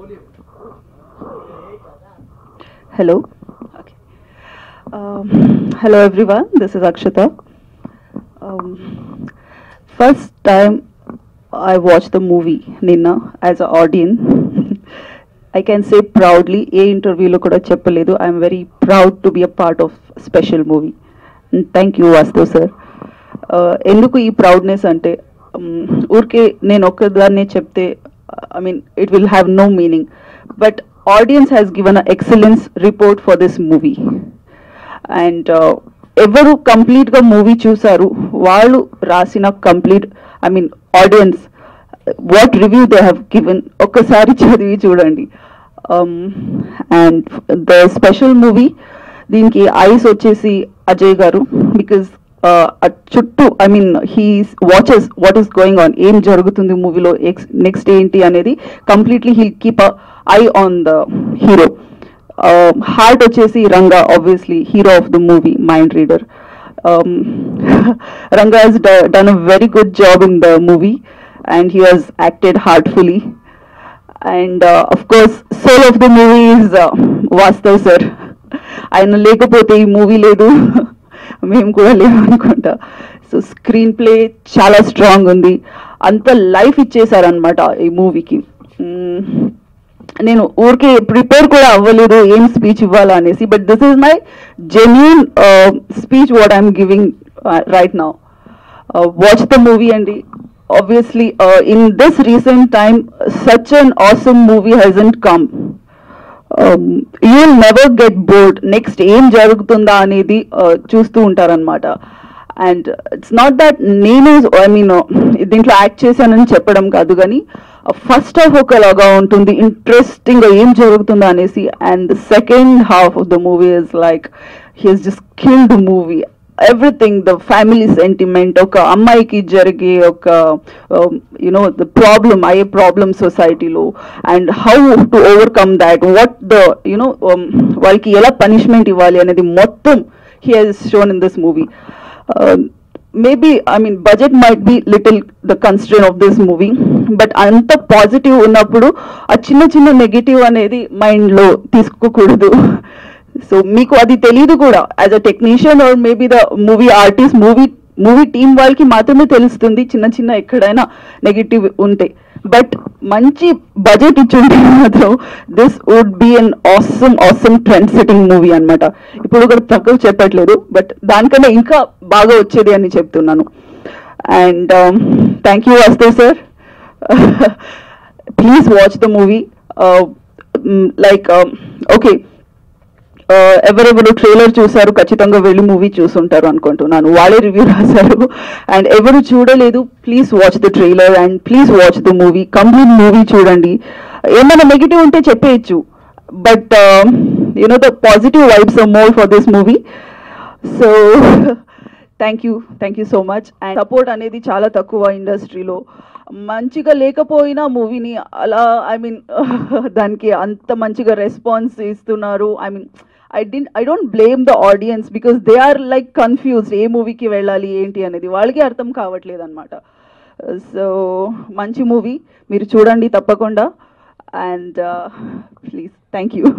Hello. Okay. Um, hello everyone. This is Akshita. Um, first time I watched the movie Ninna as an audience. I can say proudly, ఏ ఇంటర్వ్యూలో కూడా చెప్పలేదు I'm very proud to be a part of special movie thank you Vastav sir ఎందుకు ఈ proudness అంటే um, ఊరికే నేను ఒక్కదాన్నే చెప్తే I mean it will have no meaning but audience has given a excellence report for this movie and ఎవరు కంప్లీట్గా movie చూసారు వాళ్ళు రాసిన complete I mean audience what review they have given ఒక్కసారి చదివి చూడండి అండ్ ద స్పెషల్ మూవీ దీనికి ఐస్ వచ్చేసి అజయ్ గారు బికాజ్ చుట్టూ I mean he watches what is going on ఏం జరుగుతుంది మూవీలో నెక్స్ట్ ఏంటి అనేది completely he keep eye on the hero heart వచ్చేసి Ranga obviously hero of the movie mind reader Ranga has d- done a very good job in the movie and he has acted heartfully and uh, of course soul of the movie is uh, Vastav sir ఆయన లేకపోతే ఈ movie లేదు మేము కూడా లేవు అనుకుంటా so screen play చాలా strong ఉంది అంత లైఫ్ ఇచ్చేసారనమాట ఈ మూవీకి నేను ఊరికే ప్రిపేర్ కూడా అవ్వలేదు ఏం స్పీచ్ ఇవ్వాలా అనేసి but this is my genuine speech what I'm giving right now watch the movie అండి obviously uh, in this recent time such an awesome movie hasn't come um, you'll never get bored next ఏం జరుగుతుందా అనేది uh, చూస్తూ ఉంటారనమాట and it's not that నేను I mean దీంట్లో act చేశానని చెప్పడం కాదు కానీ ఫస్ట్ హాఫ్ ఒకలాగా ఉంటుంది ఇంట్రెస్టింగ్ ఏం జరుగుతుందా అనేసి and the second half of the movie is like he's just kill the movie everything the family sentiment ఒక అమ్మాయికి జరిగే ఒక యునో ద ప్రాబ్లమ్ అయ్యే ప్రాబ్లమ్ సొసైటీలో and how to overcome that what the you know వాళ్ళకి ఎలా పనిష్మెంట్ ఇవ్వాలి అనేది మొత్తం he has shown in this movie maybe I mean budget might be little the constrain of this movie but అంత positive ఉన్నప్పుడు ఆ చిన్న చిన్న నెగిటివ్ అనేది మైండ్లో తీసుకోకూడదు సో మీకు అది తెలియదు కూడా as a technician or maybe the movie artist movie movie team వాళ్ళకి మాత్రమే తెలుస్తుంది చిన్న చిన్న ఎక్కడైనా నెగిటివ్ ఉంటే బట్ మంచి బడ్జెట్ ఇచ్చుంటే మాత్రం this would be an awesome awesome trend setting movie అన్నమాట ఇప్పుడు కూడా తక్కువ చెప్పట్లేదు బట్ దానికన్నా ఇంకా బాగా వచ్చేది అని చెప్తున్నాను అండ్ థ్యాంక్ యూ వస్తే sir please watch the movie like okay ఎవరెవరు ట్రైలర్ చూసారు ఖచ్చితంగా వెళ్ళి మూవీ చూసుంటారు అనుకుంటున్నాను వాళ్ళే రివ్యూ రాశారు అండ్ ఎవరు చూడలేదు please watch the trailer and please watch the movie complete movie చూడండి ఏమైనా నెగిటివ్ ఉంటే చెప్పేయచ్చు but you know the positive vibes are more for this movie so thank you thank you so much and support అనేది చాలా తక్కువ ఇండస్ట్రీలో మంచిగా లేకపోయినా మూవీని అలా ఐ మీన్ దానికి అంత మంచిగా రెస్పాన్స్ ఇస్తున్నారు I mean I didn't I don't blame the audience because they are like confused ఏ మూవీకి వెళ్ళాలి ఏంటి అనేది వాళ్ళకి అర్థం కావట్లేదు అనమాట సో మంచి మూవీ మీరు చూడండి తప్పకుండా అండ్ ప్లీజ్ థ్యాంక్ యూ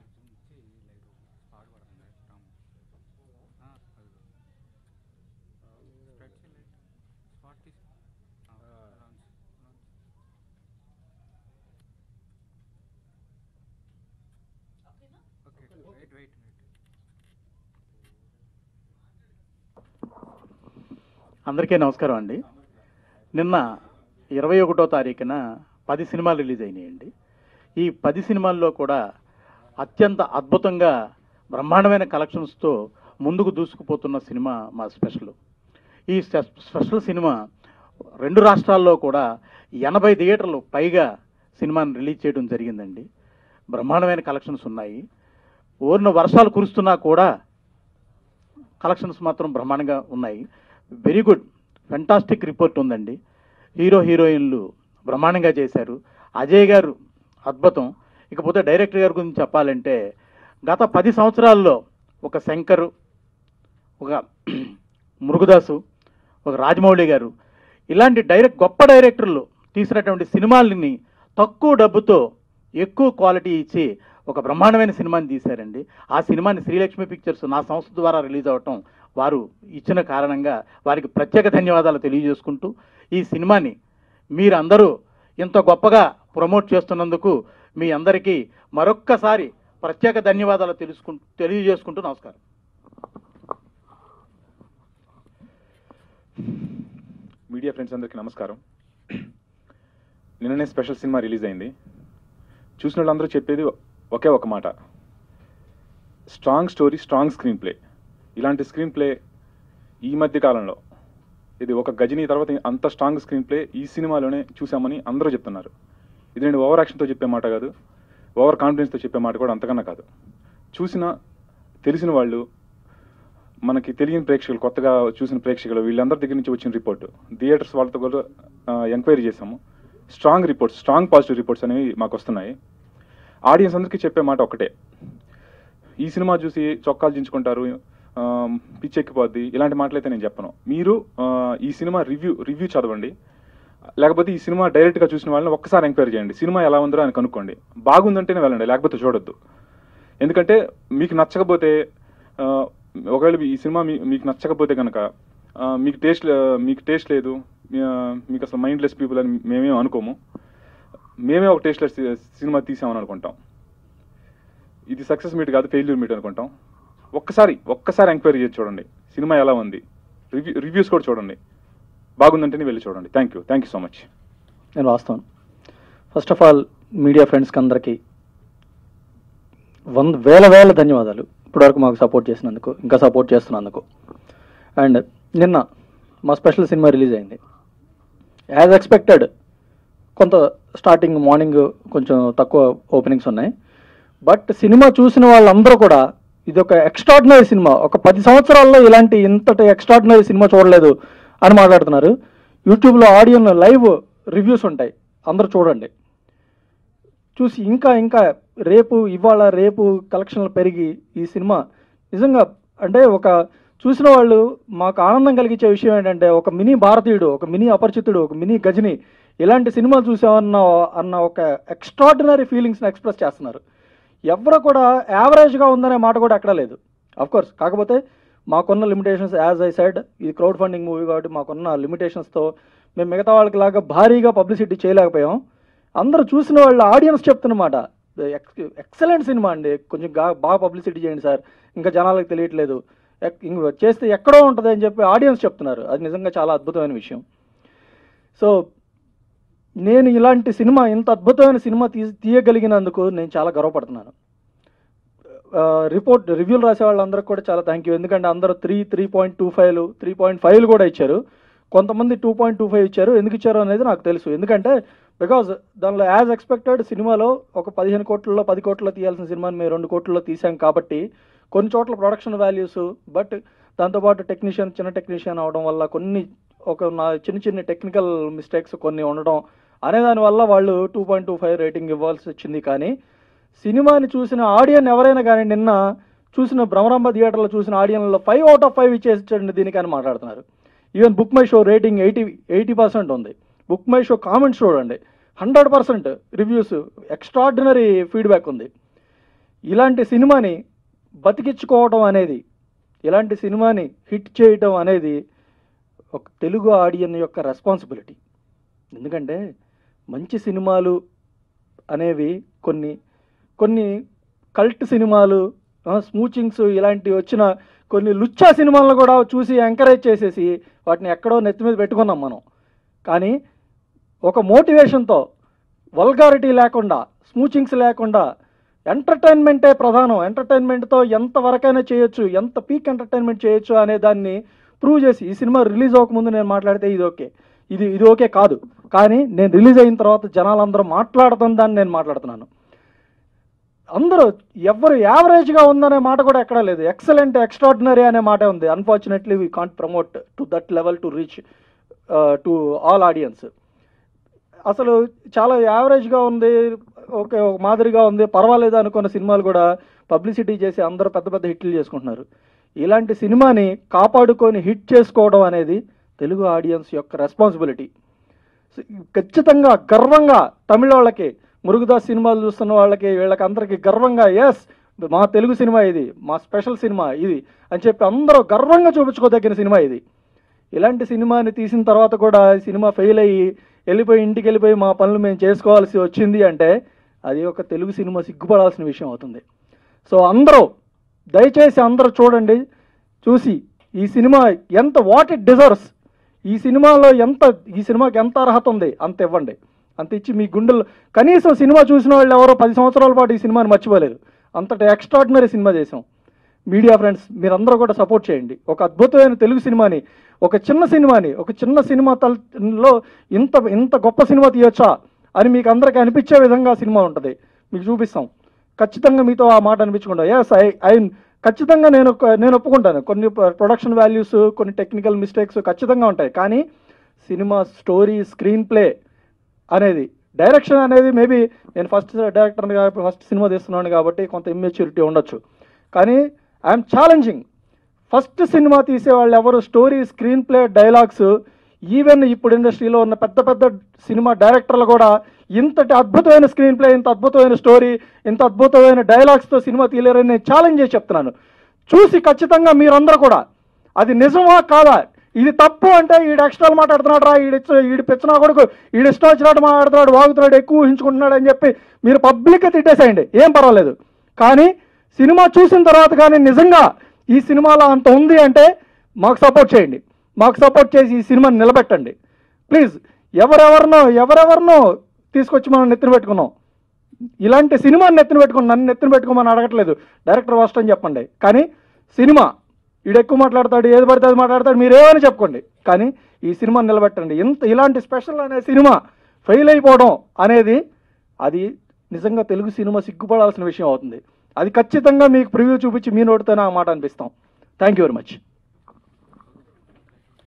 అందరికీ నమస్కారం అండి నిన్న ఇరవై ఒకటో తారీఖున పది సినిమాలు రిలీజ్ అయినాయండి ఈ పది సినిమాల్లో కూడా అత్యంత అద్భుతంగా బ్రహ్మాండమైన కలెక్షన్స్తో ముందుకు దూసుకుపోతున్న సినిమా మా స్పెషల్ ఈ స్పె- స్పెషల్ సినిమా రెండు రాష్ట్రాల్లో కూడా ఎనభై థియేటర్లు పైగా సినిమాను రిలీజ్ చేయడం జరిగిందండి బ్రహ్మాండమైన కలెక్షన్స్ ఉన్నాయి ఓరిన వర్షాలు కురుస్తున్నా కూడా కలెక్షన్స్ మాత్రం బ్రహ్మాండంగా ఉన్నాయి వెరీ గుడ్ ఫెంటాస్టిక్ రిపోర్ట్ ఉందండి హీరో హీరోయిన్లు బ్రహ్మాండంగా చేశారు అజయ్ గారు అద్భుతం ఇకపోతే డైరెక్టర్ గారి గురించి చెప్పాలంటే గత పది సంవత్సరాల్లో ఒక శంకరు ఒక మురుగుదాసు ఒక రాజమౌళి గారు ఇలాంటి డైరెక్ట్ గొప్ప డైరెక్టర్లు తీసినటువంటి సినిమాలని తక్కువ డబ్బుతో ఎక్కువ క్వాలిటీ ఇచ్చి ఒక బ్రహ్మాండమైన సినిమాని తీశారండి ఆ సినిమాని శ్రీలక్ష్మి పిక్చర్స్ నా సంస్థ ద్వారా రిలీజ్ అవ్వటం వారు ఇచ్చిన కారణంగా వారికి ప్రత్యేక ధన్యవాదాలు తెలియజేసుకుంటూ ఈ సినిమాని మీరందరూ ఇంత గొప్పగా ప్రమోట్ చేస్తున్నందుకు మీ అందరికీ మరొక్కసారి ప్రత్యేక ధన్యవాదాలు తెలుసుకు తెలియజేసుకుంటూ నమస్కారం మీడియా ఫ్రెండ్స్ అందరికీ నమస్కారం నిన్ననే స్పెషల్ సినిమా రిలీజ్ అయింది చూసిన వాళ్ళందరూ చెప్పేది ఒకే ఒక మాట strong story strong screen play ఇలాంటి స్క్రీన్ ప్లే ఈ మధ్య కాలంలో ఇది ఒక గజనీ తర్వాత అంత స్ట్రాంగ్ స్క్రీన్ ప్లే ఈ సినిమాలోనే చూసామని అందరూ చెప్తున్నారు ఇది నేను ఓవర్ యాక్షన్తో చెప్పే మాట కాదు ఓవర్ కాన్ఫిడెన్స్తో చెప్పే మాట కూడా అంతకన్నా కాదు చూసిన తెలిసిన వాళ్ళు మనకి తెలియని ప్రేక్షకులు కొత్తగా చూసిన ప్రేక్షకులు వీళ్ళందరి దగ్గర నుంచి వచ్చిన రిపోర్ట్ థియేటర్స్ వాళ్ళతో కూడా ఎంక్వైరీ చేశాము strong reports strong positive reports అనేవి మాకు వస్తున్నాయి ఆడియన్స్ అందరికీ చెప్పే మాట ఒకటే ఈ సినిమా చూసి చొక్కాలు దించుకుంటారు ఆ, పిచ్చెక్కిపోద్ది ఇలాంటి మాటలైతే నేను చెప్పను మీరు ఆ, ఈ సినిమా రివ్యూ రివ్యూ చదవండి లేకపోతే ఈ సినిమా డైరెక్ట్గా చూసిన వాళ్ళని ఒక్కసారి ఎంక్వైరీ చేయండి సినిమా ఎలా ఉందో అని కనుక్కోండి బాగుందంటేనే వెళ్ళండి లేకపోతే చూడొద్దు ఎందుకంటే మీకు నచ్చకపోతే ఆ, ఒకవేళ ఈ సినిమా మీ- మీకు నచ్చకపోతే కనుక ఆ, మీకు టేస్ట్ మీకు టేస్ట్ లేదు మీ- ఆ, మీకు అసలు మైండ్లెస్ పీపుల్ అని మేమేం అనుకోము మేమే ఒక టేస్ట్లెస్ సినిమా తీసామని అనుకుంటాం ఇది సక్సెస్ మీట్ కాదు ఫెయిల్యూర్ మీట్ అనుకుంటాం ఒక్కసారి ఒక్కసారి ఎంక్వైరీ చేసి చూడండి సినిమా ఎలా ఉంది రివ్యూ రివ్యూస్ కూడా చూడండి బాగుందంటేనే వెళ్ళి చూడండి thank you thank you so much నేను వాస్తాను ఫస్ట్ ఆఫ్ ఆల్ మీడియా ఫ్రెండ్స్కి అందరికీ వంద వేల వేల ధన్యవాదాలు ఇప్పటివరకు మాకు సపోర్ట్ చేసినందుకు ఇంకా సపోర్ట్ చేస్తున్నందుకు అండ్ నిన్న మా స్పెషల్ సినిమా రిలీజ్ అయింది యాజ్ ఎక్స్పెక్టెడ్ కొంత స్టార్టింగ్ మార్నింగ్ కొంచెం తక్కువ ఓపెనింగ్స్ ఉన్నాయి బట్ సినిమా చూసిన వాళ్ళందరూ కూడా ఇది ఒక ఎక్స్ట్రాడినరీ సినిమా ఒక పది సంవత్సరాల్లో ఇలాంటి ఇంతటి ఎక్స్ట్రాడినరీ సినిమా చూడలేదు అని మాట్లాడుతున్నారు యూట్యూబ్లో ఆడియో లైవ్ రివ్యూస్ ఉంటాయి అందరూ చూడండి చూసి ఇంకా ఇంకా రేపు ఇవాళ రేపు కలెక్షన్లు పెరిగి ఈ సినిమా నిజంగా అంటే ఒక చూసిన వాళ్ళు మాకు ఆనందం కలిగించే విషయం ఏంటంటే ఒక మినీ భారతీయుడు ఒక మినీ అపరిచితుడు ఒక మినీ గజని ఇలాంటి సినిమాలు చూసామన్న అన్న ఒక ఎక్స్ట్రాడినరీ ఫీలింగ్స్ని ఎక్స్ప్రెస్ చేస్తున్నారు ఎవరు కూడా యావరేజ్గా ఉందనే మాట కూడా ఎక్కడా లేదు కోర్స్ కాకపోతే మాకున్న లిమిటేషన్స్ యాజ్ ఐ సైడ్ ఇది క్రౌడ్ ఫండింగ్ మూవీ కాబట్టి మాకున్న లిమిటేషన్స్తో మేము మిగతా వాళ్ళకి లాగా భారీగా పబ్లిసిటీ చేయలేకపోయాం అందరూ చూసిన వాళ్ళ ఆడియన్స్ చెప్తున్నమాట ఎక్సలెంట్ సినిమా అండి కొంచెం గా- బాగా పబ్లిసిటీ చేయండి సార్ ఇంకా జనాలకు తెలియట్లేదు ఎక్- ఇంక చేస్తే ఎక్కడో ఉంటుంది అని చెప్పి ఆడియన్స్ చెప్తున్నారు అది నిజంగా చాలా అద్భుతమైన విషయం సో నేను ఇలాంటి సినిమా ఇంత అద్భుతమైన సినిమా తీ తీయగలిగినందుకు నేను చాలా గర్వపడుతున్నాను ఆ, రిపోర్ట్ రివ్యూలు రాసే వాళ్ళందరికీ కూడా చాలా థ్యాంక్ యూ ఎందుకంటే అందరూ త్రీ త్రీ పాయింట్ టూ ఫైవ్లు త్రీ పాయింట్ ఫైవ్లు కూడా ఇచ్చారు కొంతమంది టూ పాయింట్ టూ ఫైవ్ ఇచ్చారు ఎందుకు ఇచ్చారు అనేది నాకు తెలుసు ఎందుకంటే బికాజ్ దానిలో యాజ్ ఎక్స్పెక్టెడ్ సినిమాలో ఒక పదిహేను కోట్లలో పది కోట్లలో తీయాల్సిన సినిమాని మేము రెండు కోట్లలో తీసాం కాబట్టి కొన్ని చోట్ల ప్రొడక్షన్ వాల్యూస్ బట్ దాంతోపాటు టెక్నీషియన్ చిన్న టెక్నీషియన్ అవడం వల్ల కొన్ని ఒక నా చిన్న చిన్న టెక్నికల్ మిస్టేక్స్ కొన్ని ఉండడం అనే దాని వల్ల వాళ్ళు two point two five rating ఇవ్వాల్సి వచ్చింది కానీ సినిమాని చూసిన ఆడియన్ ఎవరైనా కానీ నిన్న చూసిన భ్రమరాంబ థియేటర్లో చూసిన ఆడియన్లో ఫైవ్ అవుట్ ఆఫ్ ఫైవ్ ఇచ్చేసండి దీనికి అని మాట్లాడుతున్నారు even BookMyShow rating eighty eighty percent ఉంది బుక్ మై షో కామెంట్స్ చూడండి hundred percent reviews extraordinary feedback ఉంది ఇలాంటి సినిమాని బతికించుకోవడం అనేది ఇలాంటి సినిమాని హిట్ చేయటం అనేది ఒక తెలుగు ఆడియన్ యొక్క రెస్పాన్సిబిలిటీ ఎందుకంటే మంచి సినిమాలు అనేవి కొన్ని కొన్ని కల్ట్ సినిమాలు స్మూచింగ్స్ ఇలాంటివి వచ్చిన కొన్ని లుచ్చా సినిమాలను కూడా చూసి ఎంకరేజ్ చేసేసి వాటిని ఎక్కడో నెత్తి మీద పెట్టుకున్నాం మనం కానీ ఒక మోటివేషన్తో వల్గారిటీ లేకుండా స్మూచింగ్స్ లేకుండా ఎంటర్టైన్మెంటే ప్రధానం ఎంటర్టైన్మెంట్తో ఎంత వరకైనా చేయొచ్చు ఎంత పీక్ ఎంటర్టైన్మెంట్ చేయొచ్చు అనే దాన్ని ప్రూవ్ చేసి ఈ సినిమా రిలీజ్ అవ్వకముందు నేను మాట్లాడితే ఇది ఓకే ఇది ఇది ఓకే కాదు కానీ నేను రిలీజ్ అయిన తర్వాత జనాలందరూ మాట్లాడుతున్న దాన్ని నేను మాట్లాడుతున్నాను అందరూ ఎవరు యావరేజ్గా ఉందనే మాట కూడా ఎక్కడా లేదు ఎక్సలెంట్ ఎక్స్ట్రాడినరీ అనే మాట ఉంది unfortunately we can't promote to that level to reach to all audience అసలు చాలా యావరేజ్గా ఉంది ఓకే ఒక మాదిరిగా ఉంది పర్వాలేదు అనుకున్న సినిమాలు కూడా పబ్లిసిటీ చేసి అందరూ పెద్ద పెద్ద హిట్లు చేసుకుంటున్నారు ఇలాంటి సినిమాని కాపాడుకొని హిట్ చేసుకోవడం అనేది తెలుగు ఆడియన్స్ యొక్క రెస్పాన్సిబిలిటీ ఖచ్చితంగా గర్వంగా తమిళ వాళ్ళకి మురుగుదాస్ సినిమాలు చూస్తున్న వాళ్ళకి వీళ్ళకి అందరికీ గర్వంగా ఎస్ మా తెలుగు సినిమా ఇది మా స్పెషల్ సినిమా ఇది అని చెప్పి అందరూ గర్వంగా చూపించుకోదగిన సినిమా ఇది ఇలాంటి సినిమాని తీసిన తర్వాత కూడా ఈ సినిమా ఫెయిల్ అయ్యి వెళ్ళిపోయి ఇంటికి వెళ్ళిపోయి మా పనులు మేము చేసుకోవాల్సి వచ్చింది అంటే అది ఒక తెలుగు సినిమా సిగ్గుపడాల్సిన విషయం అవుతుంది సో అందరూ దయచేసి అందరూ చూడండి చూసి ఈ సినిమా ఎంత వాట్ ఇట్ డిజర్వ్స్ ఈ సినిమాలో ఎంత ఈ సినిమాకి ఎంత అర్హత ఉంది అంత ఇవ్వండి అంత ఇచ్చి మీ గుండెల్లో కనీసం సినిమా చూసిన వాళ్ళు ఎవరో పది సంవత్సరాల పాటు ఈ సినిమాని మర్చిపోలేదు అంతటి ఎక్స్ట్రాడినరీ సినిమా చేసాం మీడియా ఫ్రెండ్స్ మీరందరూ కూడా సపోర్ట్ చేయండి ఒక అద్భుతమైన తెలుగు సినిమాని ఒక చిన్న సినిమాని ఒక చిన్న సినిమా తల్లో ఇంత ఇంత గొప్ప సినిమా తీయొచ్చా అని మీకు అందరికీ అనిపించే విధంగా సినిమా ఉంటుంది మీకు చూపిస్తాం ఖచ్చితంగా మీతో ఆ మాట అనిపించకుండా ఎస్ ఐ ఐ ఖచ్చితంగా నేను ఒక- నేను ఒప్పుకుంటాను కొన్ని ప్రొడక్షన్ వాల్యూస్ కొన్ని టెక్నికల్ మిస్టేక్స్ ఖచ్చితంగా ఉంటాయి కానీ సినిమా స్టోరీ స్క్రీన్ ప్లే అనేది డైరెక్షన్ అనేది మేబీ నేను ఫస్ట్ డైరెక్టర్ ఫస్ట్ సినిమా తీస్తున్నాను కాబట్టి కొంత ఇమ్మెచ్యూరిటీ ఉండొచ్చు కానీ ఐఎమ్ ఛాలెంజింగ్ ఫస్ట్ సినిమా తీసే వాళ్ళు ఎవరు story screen play dialogues even ఇప్పుడు ఇండస్ట్రీలో ఉన్న పెద్ద పెద్ద సినిమా డైరెక్టర్లు కూడా ఇంతటి అద్భుతమైన స్క్రీన్ ప్లే ఇంత అద్భుతమైన స్టోరీ ఇంత అద్భుతమైన డైలాగ్స్తో సినిమా తీయలేరని నేను ఛాలెంజ్ చేసి చెప్తున్నాను చూసి ఖచ్చితంగా మీరందరూ కూడా అది నిజమా కాదా ఇది తప్పు అంటే ఈడు ఎక్స్ట్రాలు మాట్లాడుతున్నాడు రా ఈడు ఇచ్చ- ఈడు పెచ్చినా కొడుకు ఈడు ఇష్టం వచ్చినట్టు మాట్లాడుతున్నాడు వాగుతున్నాడు ఎక్కువ ఊహించుకుంటున్నాడు అని చెప్పి మీరు పబ్లిక్గా తిట్టేసేయండి ఏం పర్వాలేదు కానీ సినిమా చూసిన తర్వాత కానీ నిజంగా ఈ సినిమాలో అంత ఉంది అంటే మాకు సపోర్ట్ చేయండి మాకు సపోర్ట్ చేసి ఈ సినిమాని నిలబెట్టండి ప్లీజ్ ఎవరెవరినో ఎవరెవరినో తీసుకొచ్చి మనం నెత్తిన పెట్టుకున్నాం ఇలాంటి సినిమాని నెత్తిన పెట్టుకుని నన్ను నెత్తిన పెట్టుకోమని అడగట్లేదు డైరెక్టర్ వాస్ట్ అని చెప్పండి కానీ సినిమా ఈడు ఎక్కువ మాట్లాడతాడు ఏది పడితే అది మాట్లాడతాడు మీరు ఏమని చెప్పుకోండి కానీ ఈ సినిమాని నిలబెట్టండి ఇంత ఇలాంటి స్పెషల్ అనే సినిమా ఫెయిల్ అయిపోవడం అనేది అది నిజంగా తెలుగు సినిమా సిగ్గుపడాల్సిన విషయం అవుతుంది అది ఖచ్చితంగా మీకు ప్రివ్యూ చూపించి మీ నోటితోనే ఆ మాట అనిపిస్తాం థ్యాంక్ యూ వెరీ మచ్